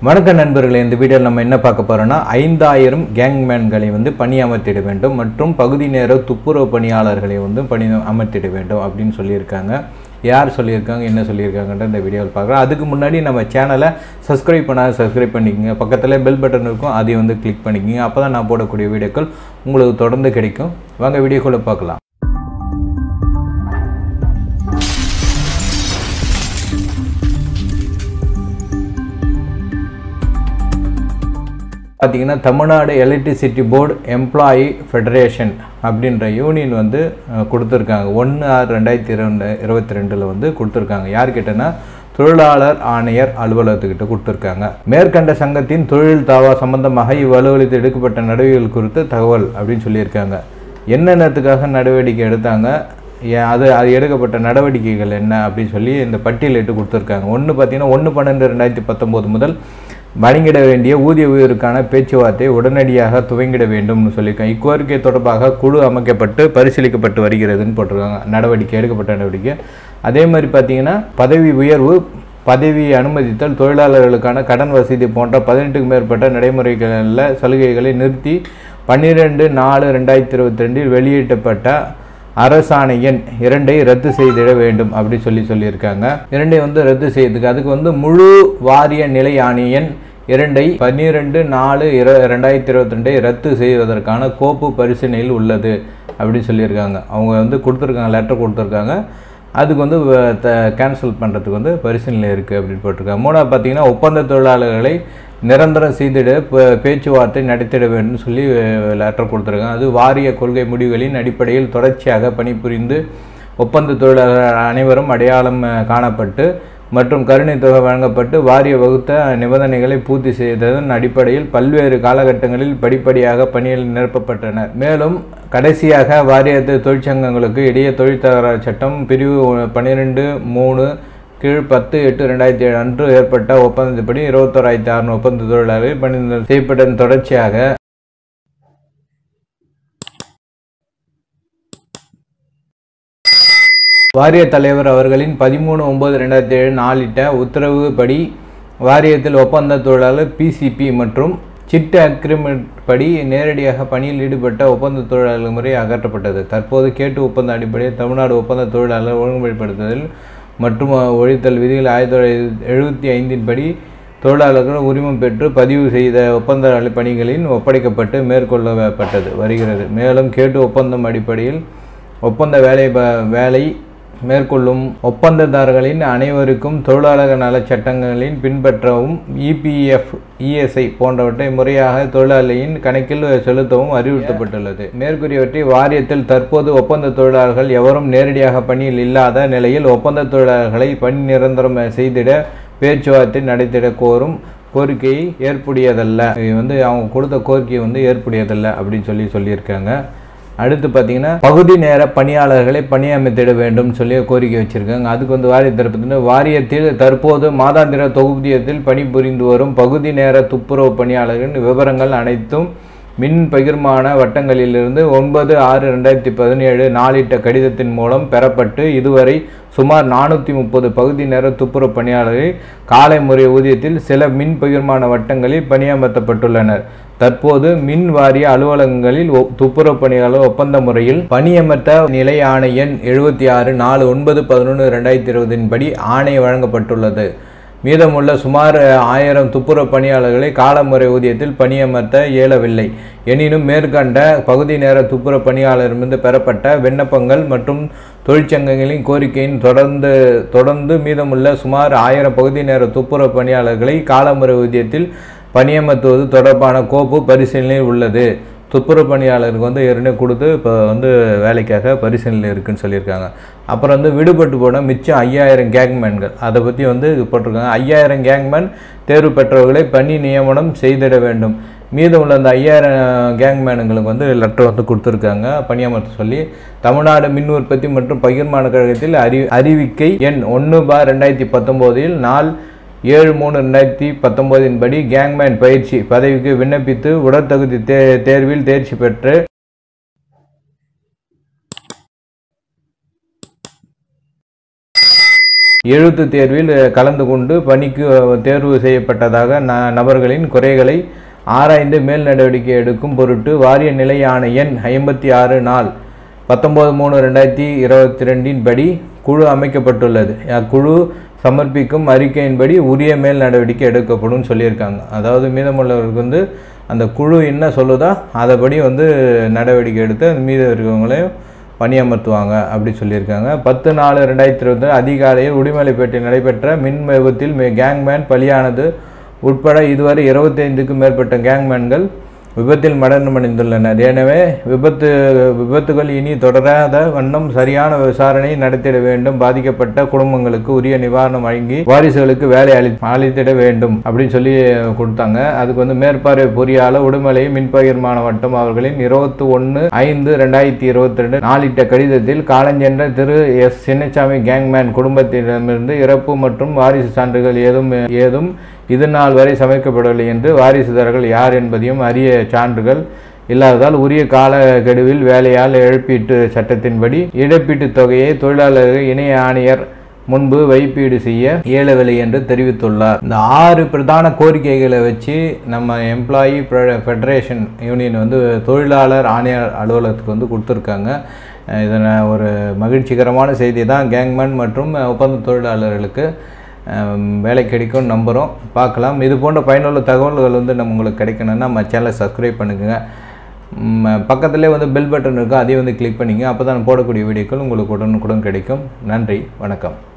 வணக்கம் நண்பர்களே இந்த வீடியோவில் நம்ம என்ன பார்க்க போறோம்னா ஐந்தாயிரம் கேங்மேன்களை வந்து பணி அமர்த்திட வேண்டும் மற்றும் பகுதி நேர துப்புரவு பணியாளர்களை வந்து பணி அமர்த்திட வேண்டும் அப்படின்னு சொல்லியிருக்காங்க யார் சொல்லியிருக்காங்க என்ன சொல்லியிருக்காங்கன்ற இந்த வீடியோவில் பார்க்குறோம் அதுக்கு முன்னாடி நம்ம சேனலை சப்ஸ்கிரைப் பண்ணாத சப்ஸ்கிரைப் பண்ணிக்கோங்க பக்கத்தில் பெல் பட்டன் இருக்கும் அதையும் வந்து கிளிக் பண்ணிக்கோங்க அப்போ தான் நான் போடக்கூடிய வீடியோக்கள் உங்களுக்கு தொடர்ந்து கிடைக்கும் வாங்க வீடியோக்குள்ளே பார்க்கலாம் பார்த்தீங்கன்னா Tamil Nadu electricity board employee federation அப்படின்ற யூனியன் வந்து அஹ், கொடுத்துருக்காங்க ஒன்று ஆறு ரெண்டாயிரத்தி இரண்டு இருபத்தி ரெண்டில் வந்து கொடுத்துருக்காங்க யார்கிட்டனா தொழிலாளர் ஆணையர் அலுவலகத்துக்கிட்ட கொடுத்துருக்காங்க மேற்கண்ட சங்கத்தின் தொழில் தாவா சம்பந்தமாக இவ்வலுவலகத்தில் எடுக்கப்பட்ட நடவடிக்கைகள் குறித்து தகவல் அப்படின்னு சொல்லியிருக்காங்க என்னென்னத்துக்காக நடவடிக்கை எடுத்தாங்க ஏன் அது அது எடுக்கப்பட்ட நடவடிக்கைகள் என்ன அப்படின்னு சொல்லி இந்த பட்டியலிட்டு கொடுத்துருக்காங்க ஒன்று பார்த்தீங்கன்னா ஒன்று பன்னெண்டு ரெண்டாயிரத்தி பத்தொம்போது முதல் வழங்கிட வேண்டிய ஊதிய உயர்வுக்கான பேச்சுவார்த்தை உடனடியாக துவங்கிட வேண்டும்னு சொல்லியிருக்காங்க இக்கோரிக்கை தொடர்பாக குழு அமைக்கப்பட்டு பரிசீலிக்கப்பட்டு வருகிறதுன்னு போட்டிருக்காங்க நடவடிக்கை எடுக்கப்பட்ட நடவடிக்கை அதே மாதிரி பார்த்தீங்கன்னா பதவி உயர்வு பதவி அனுமதித்தல் தொழிலாளர்களுக்கான கடன் வசதி போன்ற பதினெட்டுக்கும் மேற்பட்ட நடைமுறைகளில் சலுகைகளை நிறுத்தி பன்னிரெண்டு நாலு ரெண்டாயிரத்தி இருபத்தி ரெண்டில் வெளியிட்டப்பட்ட அரசாணை எண் இரண்டை ரத்து செய்திட வேண்டும் அப்படி சொல்லி சொல்லியிருக்காங்க இரண்டை வந்து ரத்து செய்யறதுக்கு அதுக்கு வந்து முழு வாரிய நிலை ஆணை எண் இரண்டை பன்னிரெண்டு நாலு இர ரெண்டாயிரத்தி இருபத்தி ரெண்டை ரத்து செய்வதற்கான கோப்பு பரிசீலனையில் உள்ளது அப்படின்னு சொல்லியிருக்காங்க அவங்க வந்து கொடுத்துருக்காங்க லெட்டர் கொடுத்துருக்காங்க அதுக்கு வந்து கேன்சல் பண்ணுறதுக்கு வந்து பரிசீலனை இருக்குது அப்படின்னு போட்டிருக்காங்க மூணாவது பார்த்தீங்கன்னா ஒப்பந்த தொழிலாளர்களை நிரந்தரம் செய்திட ப- பேச்சுவார்த்தை நடத்திட வேண்டும் சொல்லி லெட்டர் கொடுத்துருக்காங்க அது வாரிய கொள்கை முடிவுகளின் அடிப்படையில் தொடர்ச்சியாக பணிபுரிந்து ஒப்பந்த தொழிலாளர் அனைவரும் அடையாளம் அஹ், காணப்பட்டு மற்றும் கருணை தொகை வழங்கப்பட்டு வாரிய வகுத்த நிபந்தனைகளை பூர்த்தி செய்ததன் அடிப்படையில் பல்வேறு காலகட்டங்களில் படிப்படியாக பணியில் நிரப்பப்பட்டனர் மேலும் கடைசியாக வாரியத்து தொழிற்சங்கங்களுக்கு இடையே தொழிற்தகராறு சட்டம் பிரிவு பன்னிரெண்டு மூணு கீழ் பத்து எட்டு ரெண்டாயிரத்தி ஏழு அன்று ஏற்பட்ட ஒப்பந்தப்படி இருபத்தோராயிரத்தி அறுநூறு ஒப்பந்த தொழிலாளர்கள் பணி செய்யப்பட்டதன் தொடர்ச்சியாக வாரிய தலைவர் அவர்களின் பதிமூணு ஒன்பது ரெண்டாயிரத்தி ஏழு நாளிட்ட உத்தரவுப்படி வாரியத்தில் ஒப்பந்த தொழிலாளர் பிசிபி மற்றும் சிட்டு அக்ரிமெண்ட் படி நேரடியாக பணியில் ஈடுபட்ட ஒப்பந்த தொழிலாளர் முறை அகற்றப்பட்டது தற்போது கேட்டு ஒப்பந்த அடிப்படையில் தமிழ்நாடு ஒப்பந்த தொழிலாளர் ஒழுங்குமுறைப்படுத்துதல் மற்றும் ஒழித்தல் விதிகள் ஆயிரத்தி தொள்ளாயிரத்தி எழுபத்தி ஐந்தின் படி தொழிலாளர்கள் உரிமம் பெற்று பதிவு செய்த ஒப்பந்த பணிகளின் ஒப்படைக்கப்பட்டு மேற்கொள்ளப்பட்டது வருகிறது மேலும் கேட்டு ஒப்பந்தம் அடிப்படையில் ஒப்பந்த வேலை ப- வேலை மேற்கொள்ளும் ஒப்பந்ததாரர்களின் அனைவருக்கும் தொழிலாளர் நலச் சட்டங்களின் பின்பற்றவும் இபிஎஃப் இஎஸ்ஐ போன்றவற்றை முறையாக தொழிலாளியின் கணக்கில் செலுத்தவும் அறிவுறுத்தப்பட்டுள்ளது மேற்கூறியவற்றை வாரியத்தில் தற்போது ஒப்பந்த தொழிலாளர்கள் எவரும் நேரடியாக பணியில் இல்லாத நிலையில் ஒப்பந்த தொழிலாளர்களை பணி நிரந்தரம் செய்திட பேச்சுவார்த்தை நடத்திட கோரும் கோரிக்கையை ஏற்புடையதல்ல இது வந்து அவங்க கொடுத்த கோரிக்கையை வந்து ஏற்புடையதல்ல அப்படின்னு சொல்லி சொல்லியிருக்காங்க அடுத்து பார்த்தீங்கன்னா பகுதி நேர பணியாளர்களை பணியமைத்திட வேண்டும் சொல்லி கோரிக்கை வச்சிருக்காங்க அதுக்கு வந்து வாரிய தரப்புல வாரியத்தில் தற்போது மாதாந்திர தொகுதியத்தில் பணிபுரிந்து வரும் பகுதி நேர துப்புரவு பணியாளர்களின் விவரங்கள் அனைத்தும் மின் பகிர்மான வட்டங்களிலிருந்து ஒன்பது ஆறு ரெண்டாயிரத்தி பதினேழு நாளிட்ட கடிதத்தின் மூலம் பெறப்பட்டு இதுவரை சுமார் நானூற்றி முப்பது பகுதி நேர துப்புரவு பணியாளர்கள் காலை முறை ஊதியத்தில் சில மின் பகிர்மான வட்டங்களில் பணியமர்த்தப்பட்டுள்ளனர் தற்போது மின் வாரிய அலுவலகங்களில் ஒ- துப்புரவு பணியாளர் ஒப்பந்த முறையில் பணியமர்த்த நிலை ஆணை எண் எழுபத்தி ஆறு நாலு ஒன்பது பதினொன்று ரெண்டாயிரத்தி இருபதின் படி ஆணை வழங்கப்பட்டுள்ளது மீதமுள்ள சுமார் ஆயிரம் துப்புரவு பணியாளர்களை காலமுறை ஊதியத்தில் பணியமர்த்த இயலவில்லை எனினும் மேற்கண்ட பகுதி நேர துப்புரவு பணியாளரிடமிருந்து பெறப்பட்ட விண்ணப்பங்கள் மற்றும் தொழிற்சங்கங்களின் கோரிக்கையின் தொடர்ந்து தொடர்ந்து மீதமுள்ள சுமார் ஆயிரம் பகுதி நேர துப்புரவு பணியாளர்களை காலமுறை ஊதியத்தில் பணியமர்த்துவது தொடர்பான கோப்பு பரிசீலனையில் உள்ளது துப்புரவு பணியாளருக்கு வந்து ஏற்கனவே கொடுத்து இப்போ வந்து வேலைக்காக பரிசீலனை இருக்குன்னு சொல்லியிருக்காங்க அப்புறம் வந்து விடுபட்டு போன மிச்சம் ஐயாயிரம் கேங்மேன்கள் அதை பற்றி வந்து போட்டிருக்காங்க ஐயாயிரம் கேங்மேன் தேர்வு பெற்றவர்களை பணி நியமனம் செய்திட வேண்டும் மீதம் உள்ள அந்த ஐயாயிரம் கேங்மேனுங்களுக்கு வந்து லெட்டர் வந்து கொடுத்துருக்காங்க பணியமர்த்த சொல்லி தமிழ்நாடு மின் உற்பத்தி மற்றும் பகிர்மான கழகத்தில் அறி அறிவிக்கை எண் ஒன்று பார் ரெண்டாயிரத்தி பத்தொம்போதில் நாள் ஏழு மூணு ரெண்டாயிரத்தி பத்தொம்போதின் படி கேங்மேன் பயிற்சி பதவிக்கு விண்ணப்பித்து உடற்தகுதி தே தேர்வில் தேர்ச்சி பெற்று எழுத்து தேர்வில் கலந்து கொண்டு பணிக்கு தேர்வு செய்யப்பட்டதாக ந நபர்களின் குறைகளை ஆராய்ந்து மேல் நடவடிக்கை எடுக்கும் பொருட்டு வாரிய நிலையான எண் ஐம்பத்தி ஆறு நாள் பத்தொம்போது மூணு ரெண்டாயிரத்தி இருபத்தி ரெண்டின் படி குழு அமைக்கப்பட்டுள்ளது அக்குழு சமர்ப்பிக்கும் அறிக்கையின்படி உரிய மேல் நடவடிக்கை எடுக்கப்படும் சொல்லியிருக்காங்க அதாவது மீதமுள்ளவருக்கு வந்து அந்த குழு என்ன சொல்லுதோ அதைப்படி வந்து நடவடிக்கை எடுத்து அந்த மீதம் இருக்கவங்களையும் பணியமர்த்துவாங்க அப்படி சொல்லியிருக்காங்க பத்து நாலு ரெண்டாயிரத்தி இருபத்தி அதிகாலையில் உடுமலைப்பேட்டையில் நடைபெற்ற மின் விபத்தில் கேங்மேன் பலியானது உட்பட இதுவரை இருபத்தைந்துக்கும் மேற்பட்ட கேங்மேன்கள் விபத்தில் மரணமடைந்துள்ளனர் எனவே விபத்து விபத்துகள் இனி தொடராத வண்ணம் சரியான விசாரணை நடத்திட வேண்டும் பாதிக்கப்பட்ட குடும்பங்களுக்கு உரிய நிவாரணம் வழங்கி வாரிசுகளுக்கு வேலை அளி அளித்திட வேண்டும் அப்படின்னு சொல்லி கொடுத்தாங்க அதுக்கு வந்து மேற்பார்வை பொறியாளர் உடுமலை மின்பகிர்மான வட்டம் அவர்களின் இருபத்தி ஒன்று ஐந்து ரெண்டாயிரத்தி இருபத்தி ரெண்டு நாளிட்ட கடிதத்தில் காலஞ்சென்ற திரு எஸ் சின்னசாமி கேங்மேன் குடும்பத்திடமிருந்து இறப்பு மற்றும் வாரிசு சான்றுகள் ஏதும் ஏதும் இது நாள் வரை சமைக்கப்படவில்லை என்று வாரிசுதாரர்கள் யார் என்பதையும் அறிய சான்றுகள் இல்லாததால் உரிய காலக்கெடுவில் வேலையால் இழப்பீட்டு சட்டத்தின்படி இழப்பீட்டுத் தொகையை தொழிலாளர்கள் இணை ஆணையர் முன்பு வைப்பீடு செய்ய இயலவில்லை என்று தெரிவித்துள்ளார் இந்த ஆறு பிரதான கோரிக்கைகளை வச்சு நம்ம எம்ப்ளாயி ஃபெடரேஷன் யூனியன் வந்து தொழிலாளர் ஆணையர் அலுவலகத்துக்கு வந்து கொடுத்துருக்காங்க இதனை ஒரு மகிழ்ச்சிகரமான செய்தி தான் கேங்மேன் மற்றும் ஒப்பந்த தொழிலாளர்களுக்கு வேலை கிடைக்கும்னு நம்புகிறோம் பார்க்கலாம் இது போன்ற பயனுள்ள தகவல்கள் வந்து நம்ம உங்களுக்கு கிடைக்கணும்னா நம்ம சேனலை சப்ஸ்கிரைப் பண்ணுங்க பக்கத்துலேயே வந்து பெல் பட்டன் இருக்கும் அதையும் வந்து கிளிக் பண்ணிங்க அப்போ தான் போடக்கூடிய வீடியோக்கள் உங்களுக்கு உடனுக்குடன் கிடைக்கும் நன்றி வணக்கம்